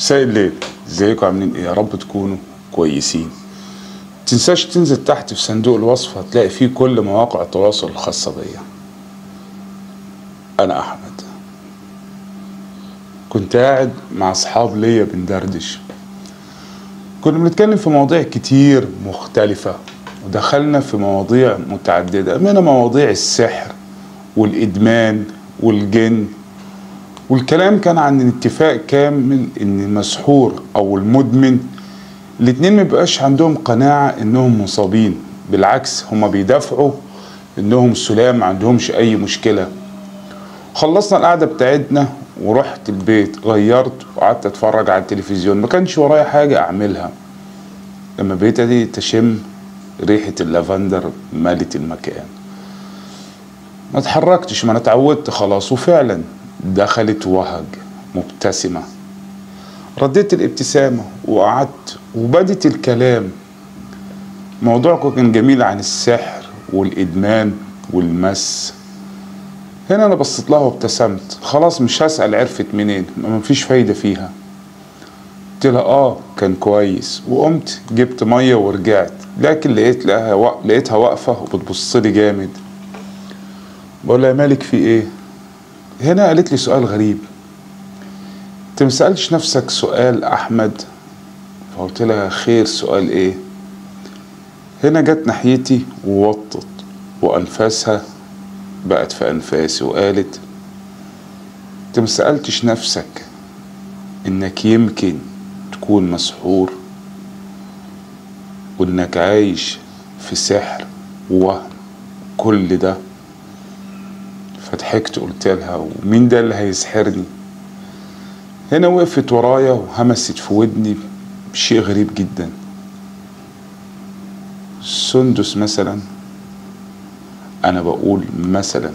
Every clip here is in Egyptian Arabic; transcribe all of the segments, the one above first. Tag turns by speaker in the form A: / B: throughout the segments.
A: مساء الليل ازيكم عاملين ايه يا رب تكونوا كويسين تنساش تنزل تحت في صندوق الوصف هتلاقي فيه كل مواقع التواصل الخاصة بيا انا احمد كنت قاعد مع اصحاب ليا بندردش كنا بنتكلم في مواضيع كتير مختلفة ودخلنا في مواضيع متعددة منها مواضيع السحر والإدمان والجن والكلام كان عن اتفاق كامل ان المسحور او المدمن الاتنين مبقاش عندهم قناعة انهم مصابين بالعكس هما بيدافعوا انهم سلام ما عندهمش اي مشكلة خلصنا القعدة بتاعتنا ورحت البيت غيرت وقعدت اتفرج على التلفزيون ما كانش ورايا حاجة اعملها لما بقيت ادي تشم ريحة اللافندر مالت المكان ما اتحركتش ما انا اتعودت خلاص وفعلا دخلت وهج مبتسمة رديت الابتسامة وقعدت وبدت الكلام موضوعكم كان جميل عن السحر والإدمان والمس هنا أنا بصيت لها وابتسمت خلاص مش هسأل عرفت منين ما مفيش فايدة فيها قلت لها اه كان كويس وقمت جبت مية ورجعت لكن لقيت لها و... لقيتها واقفة وبتبص لي جامد بقول لها مالك في ايه هنا قالت لي سؤال غريب انت مسألتش نفسك سؤال احمد فقلت لها خير سؤال ايه هنا جت ناحيتي ووطت وانفاسها بقت في انفاسي وقالت انت مسألتش نفسك انك يمكن تكون مسحور وانك عايش في سحر ووهم كل ده فضحكت قلت لها ومين ده اللي هيسحرني هنا وقفت ورايا وهمست في ودني بشيء غريب جدا سندس مثلا انا بقول مثلا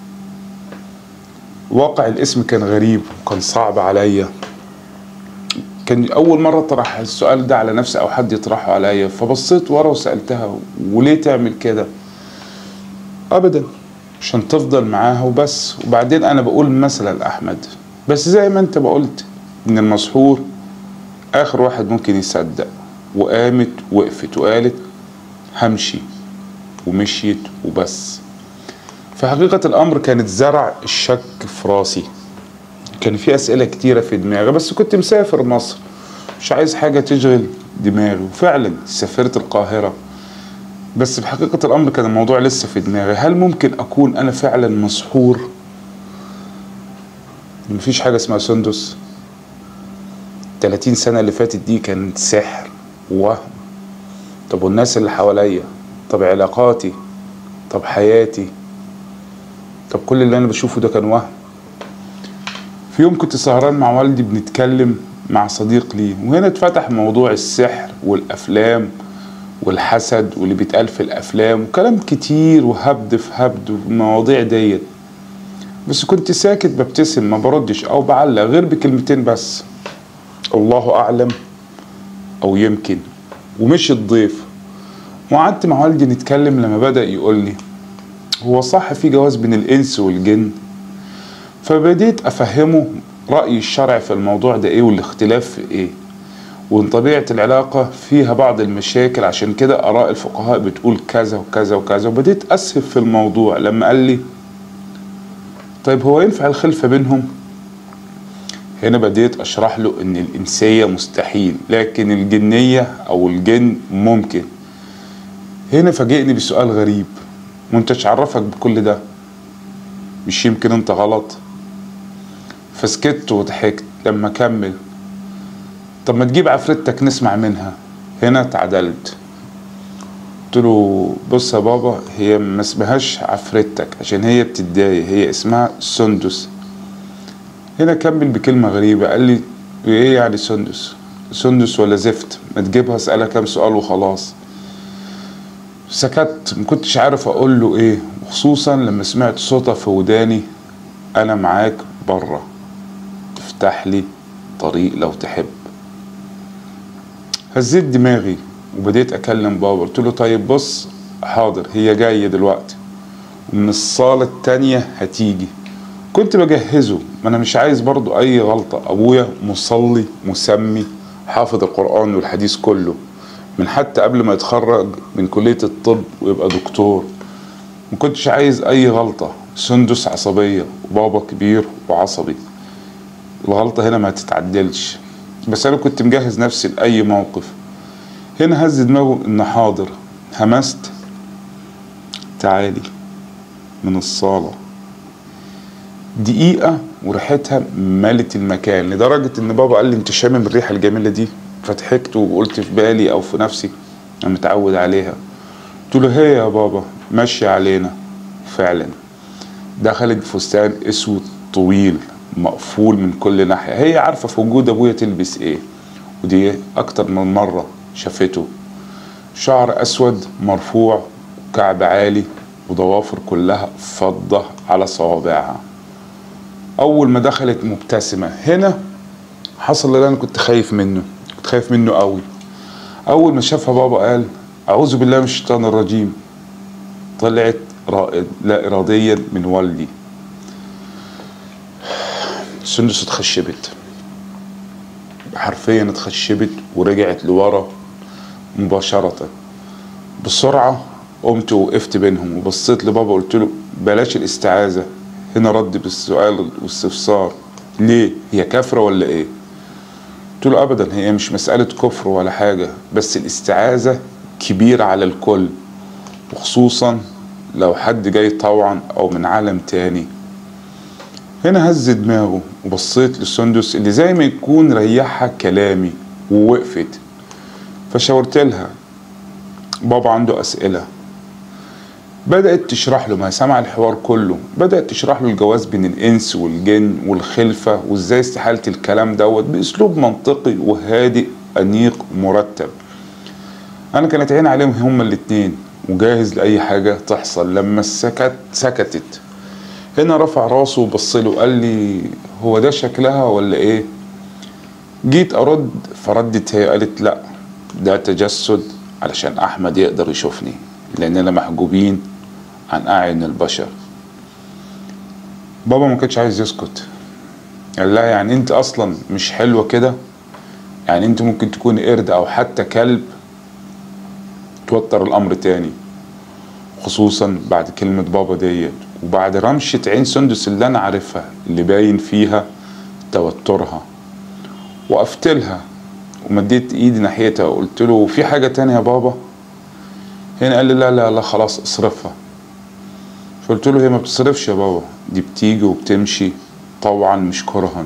A: واقع الاسم كان غريب وكان صعب عليا كان اول مره اطرح السؤال ده على نفسي او حد يطرحه عليا فبصيت ورا وسالتها وليه تعمل كده ابدا عشان تفضل معاها وبس وبعدين انا بقول مثلا احمد بس زي ما انت بقولت ان المسحور اخر واحد ممكن يصدق وقامت وقفت وقالت همشي ومشيت وبس في حقيقة الأمر كانت زرع الشك في راسي كان في أسئلة كتيرة في دماغي بس كنت مسافر مصر مش عايز حاجة تشغل دماغي وفعلا سافرت القاهرة بس في حقيقة الأمر كان الموضوع لسه في دماغي هل ممكن أكون أنا فعلا مسحور مفيش حاجة اسمها سندس 30 سنة اللي فاتت دي كانت سحر ووهم طب والناس اللي حواليا طب علاقاتي طب حياتي طب كل اللي أنا بشوفه ده كان وهم في يوم كنت سهران مع والدي بنتكلم مع صديق لي وهنا اتفتح موضوع السحر والأفلام والحسد واللي بيتقال في الافلام وكلام كتير وهبد في هبد والمواضيع ديت بس كنت ساكت ببتسم ما بردش او بعلق غير بكلمتين بس الله اعلم او يمكن ومشي الضيف وقعدت مع والدي نتكلم لما بدا يقول لي هو صح في جواز بين الانس والجن فبديت افهمه راي الشرع في الموضوع ده ايه والاختلاف في ايه وان طبيعة العلاقة فيها بعض المشاكل عشان كده آراء الفقهاء بتقول كذا وكذا وكذا وبديت أسهب في الموضوع لما قال لي طيب هو ينفع الخلفة بينهم هنا بديت أشرح له إن الإنسية مستحيل لكن الجنية أو الجن ممكن هنا فاجئني بسؤال غريب وانتش عرفك بكل ده مش يمكن انت غلط فسكت وضحكت لما كمل طب ما تجيب عفريتك نسمع منها هنا اتعدلت قلت له بص يا بابا هي ما اسمهاش عفريتك عشان هي بتتضايق هي اسمها سندس هنا كمل بكلمة غريبة قال لي ايه يعني سندس سندس ولا زفت ما تجيبها اسألها كام سؤال وخلاص سكت ما كنتش عارف اقول له ايه خصوصا لما سمعت صوتها في وداني انا معاك بره افتح لي طريق لو تحب هزيت دماغي وبديت اكلم بابا قلت له طيب بص حاضر هي جايه دلوقتي ومن الصاله التانيه هتيجي كنت بجهزه ما انا مش عايز برضو اي غلطة ابويا مصلي مسمي حافظ القرآن والحديث كله من حتى قبل ما يتخرج من كلية الطب ويبقى دكتور ما كنتش عايز اي غلطة سندس عصبية وبابا كبير وعصبي الغلطة هنا ما تتعدلش بس انا كنت مجهز نفسي لأي موقف هنا هز دماغه ان حاضر همست تعالي من الصالة دقيقة وريحتها ملت المكان لدرجة ان بابا قال لي انت شامم الريحة الجميلة دي فضحكت وقلت في بالي او في نفسي انا متعود عليها قلت له هي يا بابا ماشية علينا فعلا دخلت بفستان اسود طويل مقفول من كل ناحية هي عارفة في وجود ابويا تلبس ايه ودي اكتر من مرة شافته شعر اسود مرفوع وكعب عالي وضوافر كلها فضة على صوابعها اول ما دخلت مبتسمة هنا حصل اللي انا كنت خايف منه كنت خايف منه قوي اول ما شافها بابا قال اعوذ بالله من الشيطان الرجيم طلعت رائد لا اراديا من والدي سندس اتخشبت حرفيا اتخشبت ورجعت لورا مباشرة بسرعة قمت وقفت بينهم وبصيت لبابا قلت له بلاش الاستعاذة هنا رد بالسؤال واستفسار ليه هي كافرة ولا ايه قلت له ابدا هي مش مسألة كفر ولا حاجة بس الاستعاذة كبيرة على الكل وخصوصا لو حد جاي طوعا او من عالم تاني هنا هز دماغه وبصيت للسندس اللي زي ما يكون ريحها كلامي ووقفت فشاورت لها بابا عنده أسئلة بدأت تشرح له ما سمع الحوار كله بدأت تشرح له الجواز بين الإنس والجن والخلفة وإزاي استحالة الكلام دوت بأسلوب منطقي وهادئ أنيق ومرتب أنا كانت عيني عليهم هما الاتنين وجاهز لأي حاجة تحصل لما سكت سكتت هنا رفع راسه وبص له قال لي هو ده شكلها ولا ايه جيت ارد فردت هي قالت لا ده تجسد علشان احمد يقدر يشوفني لاننا محجوبين عن اعين البشر بابا ما كانش عايز يسكت قال لها يعني انت اصلا مش حلوه كده يعني انت ممكن تكون قرد او حتى كلب توتر الامر تاني خصوصا بعد كلمة بابا ديت وبعد رمشة عين سندس اللي انا عارفها اللي باين فيها توترها وقفت لها ومديت ايدي ناحيتها وقلت له في حاجة تانية يا بابا هنا قال لي لا لا لا خلاص اصرفها فقلت له هي ما بتصرفش يا بابا دي بتيجي وبتمشي طوعا مش كرها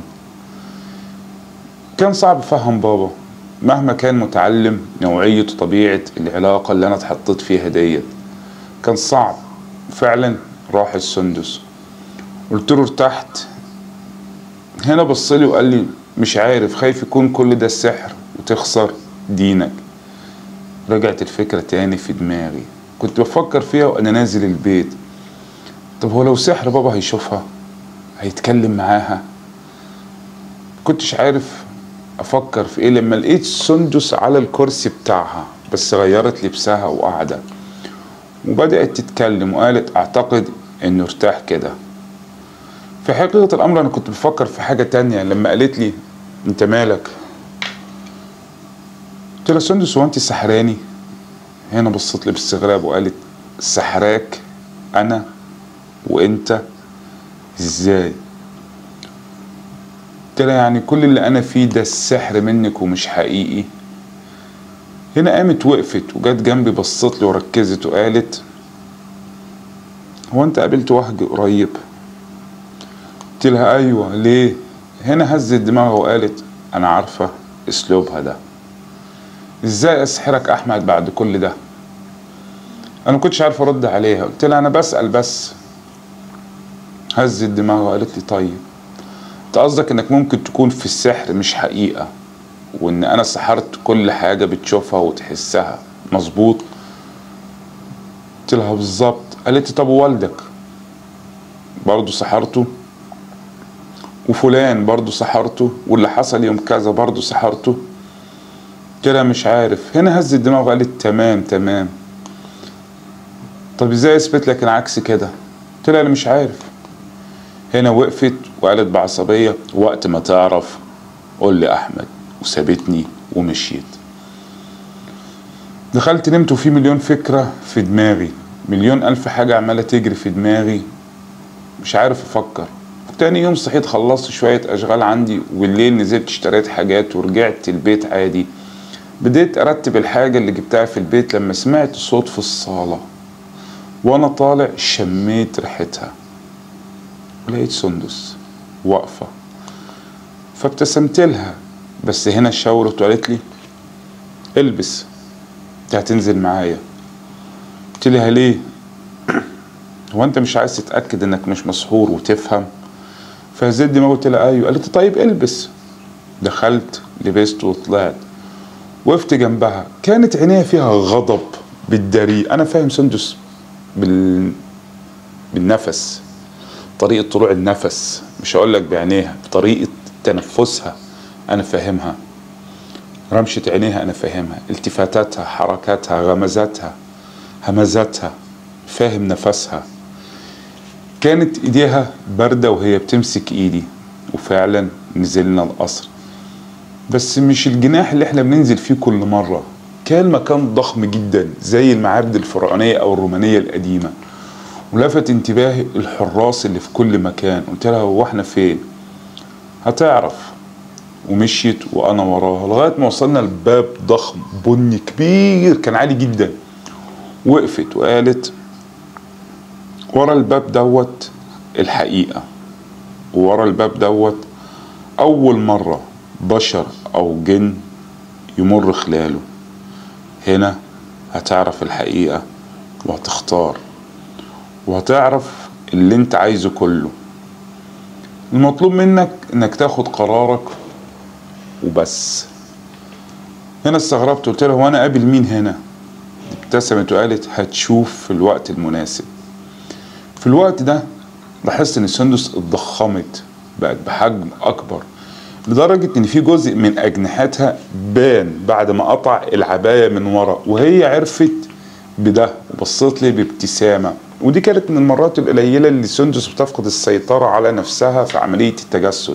A: كان صعب افهم بابا مهما كان متعلم نوعية وطبيعة العلاقة اللي انا اتحطيت فيها ديت كان صعب فعلا راح السندس قلت له ارتحت هنا بصلي وقال لي مش عارف خايف يكون كل ده السحر وتخسر دينك رجعت الفكرة تاني في دماغي كنت بفكر فيها وانا نازل البيت طب هو لو سحر بابا هيشوفها هيتكلم معاها كنتش عارف افكر في ايه لما لقيت سندس على الكرسي بتاعها بس غيرت لبسها وقاعده وبدأت تتكلم وقالت أعتقد إنه ارتاح كده في حقيقة الأمر أنا كنت بفكر في حاجة تانية لما قالت لي أنت مالك قلت لها سندس هو أنت سحراني هنا بصت لي باستغراب وقالت سحراك أنا وأنت إزاي قلت لها يعني كل اللي أنا فيه ده السحر منك ومش حقيقي هنا قامت وقفت وجت جنبي بصت لي وركزت وقالت هو انت قابلت وهج قريب قلت لها ايوه ليه هنا هزت دماغها وقالت انا عارفه اسلوبها ده ازاي اسحرك احمد بعد كل ده انا كنتش عارف ارد عليها قلت لها انا بسال بس هزت دماغها وقالت لي طيب انت قصدك انك ممكن تكون في السحر مش حقيقه وان انا سحرت كل حاجه بتشوفها وتحسها مظبوط قلت لها بالظبط قالت لي طب والدك برضه سحرته وفلان برضه سحرته واللي حصل يوم كذا برضه سحرته قلت لها مش عارف هنا هز الدماغ وقالت تمام تمام طب ازاي اثبت لك العكس كده قلت لها انا مش عارف هنا وقفت وقالت بعصبية وقت ما تعرف قول لي أحمد وسابتني ومشيت دخلت نمت وفي مليون فكرة في دماغي مليون ألف حاجة عمالة تجري في دماغي مش عارف أفكر تاني يوم صحيت خلصت شوية أشغال عندي والليل نزلت اشتريت حاجات ورجعت البيت عادي بديت أرتب الحاجة اللي جبتها في البيت لما سمعت صوت في الصالة وأنا طالع شميت ريحتها ولقيت سندس واقفة فابتسمت لها بس هنا شاورت وقالت لي البس انت هتنزل معايا قلت لها ليه هو انت مش عايز تتاكد انك مش مسحور وتفهم فهزيت دماغي قلت لها ايوه قالت لي طيب البس دخلت لبست وطلعت وقفت جنبها كانت عينيها فيها غضب بالدري انا فاهم سندس بال... بالنفس طريقة طلوع النفس مش هقول لك بعينيها بطريقة تنفسها انا فاهمها رمشة عينيها انا فاهمها التفاتاتها حركاتها غمزاتها همزاتها فاهم نفسها كانت ايديها باردة وهي بتمسك ايدي وفعلا نزلنا القصر بس مش الجناح اللي احنا بننزل فيه كل مرة كان مكان ضخم جدا زي المعابد الفرعونية او الرومانية القديمة ولفت انتباهي الحراس اللي في كل مكان قلت لها هو احنا فين هتعرف ومشيت وانا وراها لغايه ما وصلنا لباب ضخم بني كبير كان عالي جدا وقفت وقالت ورا الباب دوت الحقيقه ورا الباب دوت اول مره بشر او جن يمر خلاله هنا هتعرف الحقيقه وهتختار وهتعرف اللي انت عايزه كله المطلوب منك انك تاخد قرارك وبس هنا استغربت قلت له هو انا قابل مين هنا ابتسمت وقالت هتشوف في الوقت المناسب في الوقت ده لاحظت ان السندس اتضخمت بقت بحجم اكبر لدرجة ان في جزء من اجنحتها بان بعد ما قطع العباية من ورا وهي عرفت بده وبصت لي بابتسامة ودي كانت من المرات القليلة اللي سندس بتفقد السيطرة على نفسها في عملية التجسد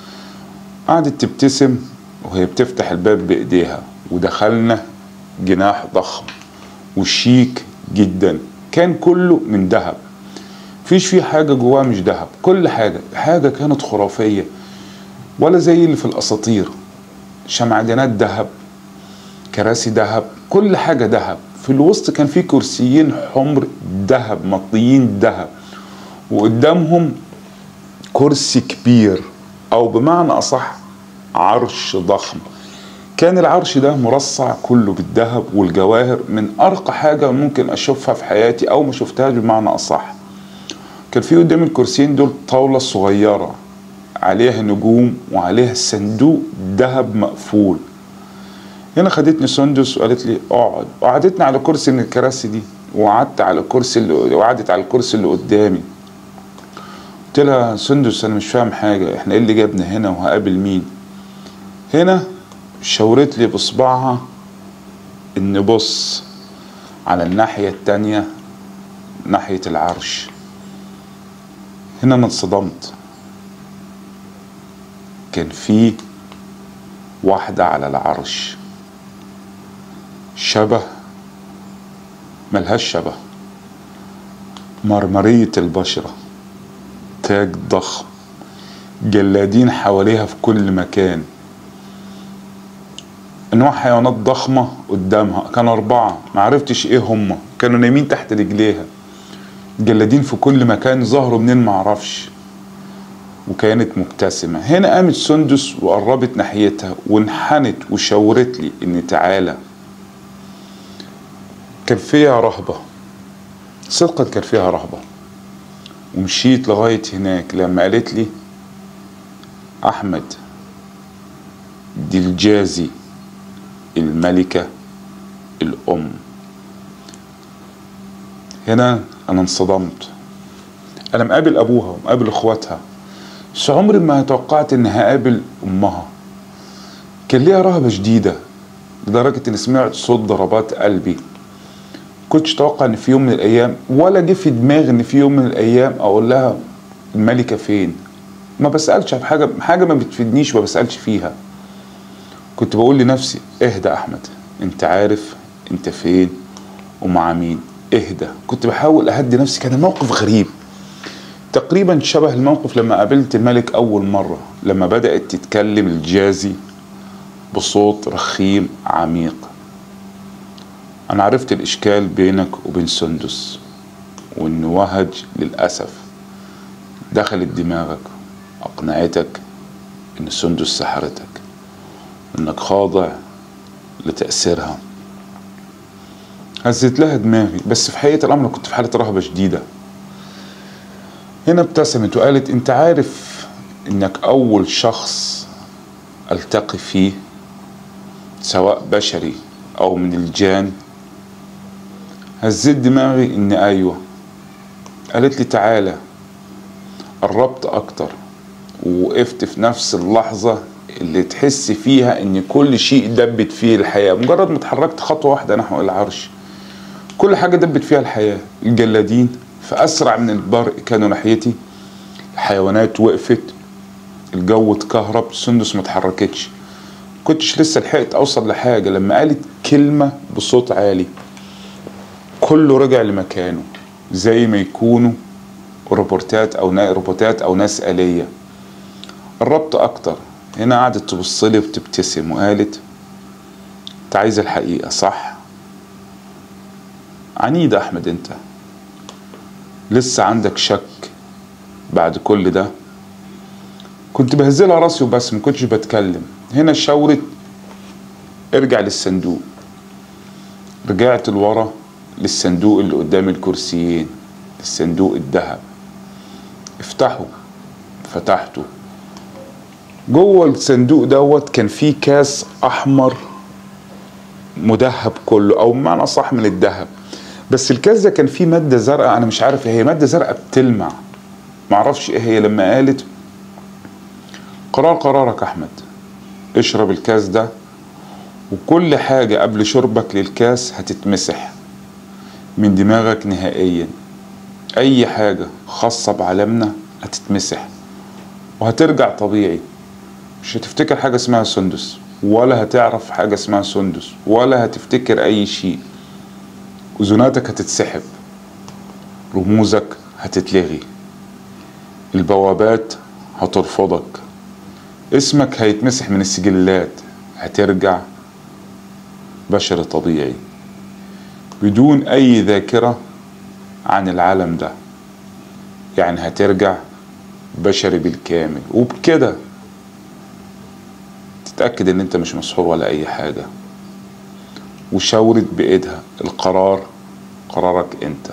A: قعدت تبتسم وهي بتفتح الباب بإيديها ودخلنا جناح ضخم وشيك جدا كان كله من ذهب فيش فيه حاجة جواه مش ذهب كل حاجة حاجة كانت خرافية ولا زي اللي في الأساطير شمعدانات ذهب كراسي ذهب كل حاجة ذهب في الوسط كان في كرسيين حمر ذهب مطليين ذهب وقدامهم كرسي كبير او بمعنى اصح عرش ضخم كان العرش ده مرصع كله بالذهب والجواهر من ارقى حاجه ممكن اشوفها في حياتي او ما شفتهاش بمعنى اصح كان في قدام الكرسيين دول طاوله صغيره عليها نجوم وعليها صندوق ذهب مقفول هنا خدتني سندس وقالت لي اقعد وقعدتني على كرسي من الكراسي دي وقعدت على الكرسي اللي وقعدت على الكرسي اللي قدامي قلت لها سندس انا مش فاهم حاجه احنا ايه اللي جابنا هنا وهقابل مين هنا شاورت لي بصبعها ان بص على الناحيه التانيه ناحيه العرش هنا انا اتصدمت كان في واحده على العرش شبه ملهاش شبه مرمرية البشرة تاج ضخم جلادين حواليها في كل مكان انواع حيوانات ضخمة قدامها كانوا اربعة معرفتش ايه هما كانوا نايمين تحت رجليها جلادين في كل مكان ظهروا منين معرفش وكانت مبتسمة هنا قامت سندس وقربت ناحيتها وانحنت وشاورت لي ان تعالى كان فيها رهبة صدقا كان فيها رهبة ومشيت لغاية هناك لما قالت لي أحمد دي الجازي الملكة الأم هنا أنا انصدمت أنا مقابل أبوها ومقابل إخواتها بس عمري ما توقعت إني هقابل أمها كان ليها رهبة شديدة لدرجة إني سمعت صوت ضربات قلبي كنتش اتوقع ان في يوم من الايام ولا جه في دماغي ان في يوم من الايام اقول لها الملكة فين ما بسألش في حاجة حاجة ما بتفيدنيش ما بسألش فيها كنت بقول لنفسي اهدى أحمد انت عارف انت فين ومع مين اهدى كنت بحاول أهدي نفسي كان الموقف غريب تقريبا شبه الموقف لما قابلت الملك أول مرة لما بدأت تتكلم الجازي بصوت رخيم عميق أنا عرفت الإشكال بينك وبين سندس وإن وهج للأسف دخلت دماغك أقنعتك إن سندس سحرتك إنك خاضع لتأثيرها هزت لها دماغي بس في حقيقة الأمر كنت في حالة رهبة شديدة هنا ابتسمت وقالت انت عارف انك اول شخص التقي فيه سواء بشري او من الجان هزيت دماغي ان ايوه قالت لي تعالى قربت اكتر ووقفت في نفس اللحظة اللي تحس فيها ان كل شيء دبت فيه الحياة مجرد ما اتحركت خطوة واحدة نحو العرش كل حاجة دبت فيها الحياة الجلادين في أسرع من البرق كانوا ناحيتي الحيوانات وقفت الجو اتكهرب سندس ما اتحركتش كنتش لسه لحقت أوصل لحاجة لما قالت كلمة بصوت عالي كله رجع لمكانه زي ما يكونوا روبوتات أو نا روبوتات أو ناس آلية قربت أكتر هنا قعدت تبص لي وتبتسم وقالت أنت عايز الحقيقة صح؟ عنيد أحمد أنت لسه عندك شك بعد كل ده كنت بهزلها راسي وبس ما كنتش بتكلم هنا شاورت ارجع للصندوق رجعت لورا للصندوق اللي قدام الكرسيين الصندوق الذهب افتحه فتحته جوه الصندوق دوت كان فيه كاس احمر مدهب كله او بمعنى صح من الذهب بس الكاس ده كان فيه ماده زرقاء انا مش عارف ايه هي ماده زرقاء بتلمع معرفش ايه هي لما قالت قرار قرارك احمد اشرب الكاس ده وكل حاجة قبل شربك للكاس هتتمسح من دماغك نهائيا اي حاجة خاصة بعالمنا هتتمسح وهترجع طبيعي مش هتفتكر حاجة اسمها سندس ولا هتعرف حاجة اسمها سندس ولا هتفتكر اي شيء أذناتك هتتسحب رموزك هتتلغي البوابات هترفضك اسمك هيتمسح من السجلات هترجع بشر طبيعي بدون أي ذاكرة عن العالم ده يعني هترجع بشري بالكامل وبكده تتأكد ان انت مش مسحور ولا اي حاجة وشاورت بايدها القرار قرارك انت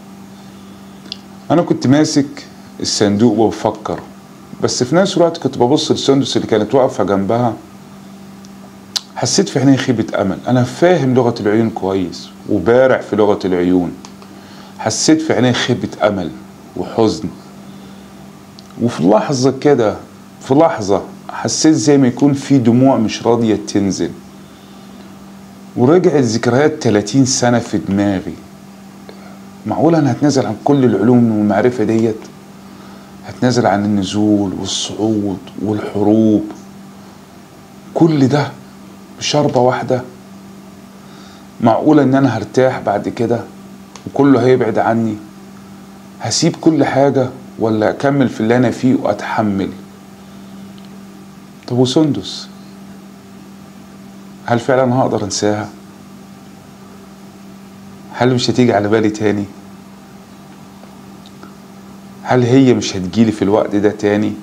A: انا كنت ماسك الصندوق وبفكر بس في نفس الوقت كنت ببص للسندس اللي كانت واقفة جنبها حسيت في عيني خيبة أمل أنا فاهم لغة العيون كويس وبارع في لغة العيون حسيت في عيني خيبة أمل وحزن وفي لحظة كده في لحظة حسيت زي ما يكون في دموع مش راضية تنزل ورجعت ذكريات 30 سنة في دماغي معقول أنا هتنازل عن كل العلوم والمعرفة ديت هتنازل عن النزول والصعود والحروب كل ده بشربة واحدة معقولة ان انا هرتاح بعد كده وكله هيبعد عني هسيب كل حاجة ولا اكمل في اللي انا فيه واتحمل طب وسندس هل فعلا هقدر انساها هل مش هتيجي على بالي تاني هل هي مش هتجيلي في الوقت ده تاني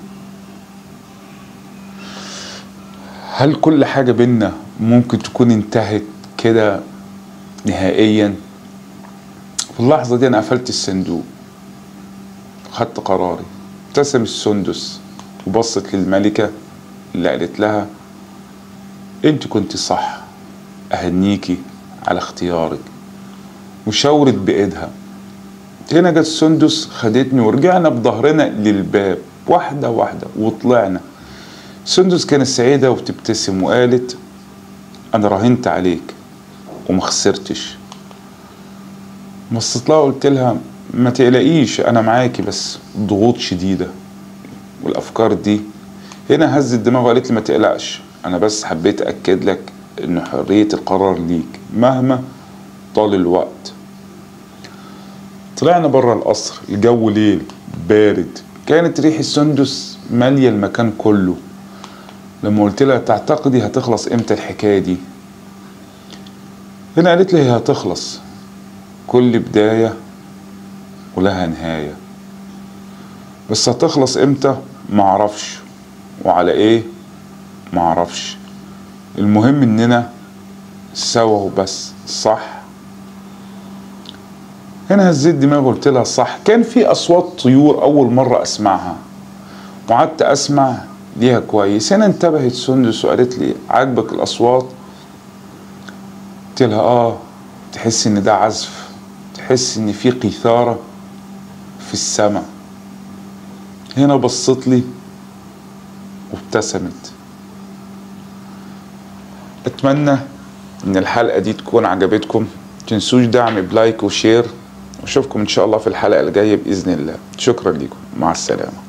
A: هل كل حاجة بينا ممكن تكون انتهت كده نهائيا في اللحظة دي أنا قفلت الصندوق خدت قراري ابتسم السندس وبصت للملكة اللي قالت لها انت كنت صح أهنيكي على اختيارك وشاورت بإيدها هنا جت سندس خدتني ورجعنا بظهرنا للباب واحدة واحدة وطلعنا سندس كانت سعيدة وبتبتسم وقالت أنا راهنت عليك وما خسرتش بصيت لها وقلت لها ما تقلقيش انا معاكي بس ضغوط شديده والافكار دي هنا هزت دماغه وقالت لي ما تقلقش انا بس حبيت اكد لك ان حريه القرار ليك مهما طال الوقت طلعنا بره القصر الجو ليل بارد كانت ريح السندس ماليه المكان كله لما قلت لها تعتقدي هتخلص امتى الحكايه دي هنا قالت لي هي هتخلص كل بدايه ولها نهايه بس هتخلص امتى معرفش وعلى ايه معرفش المهم اننا سوا وبس صح هنا هزيت دماغي قلت لها صح كان في اصوات طيور اول مره اسمعها وقعدت اسمع ليها كويس هنا انتبهت سندس وقالت لي عاجبك الاصوات قلت لها اه تحس ان ده عزف تحس ان في قيثاره في السماء هنا بصت لي وابتسمت اتمنى ان الحلقه دي تكون عجبتكم تنسوش دعم بلايك وشير واشوفكم ان شاء الله في الحلقه الجايه باذن الله شكرا لكم مع السلامه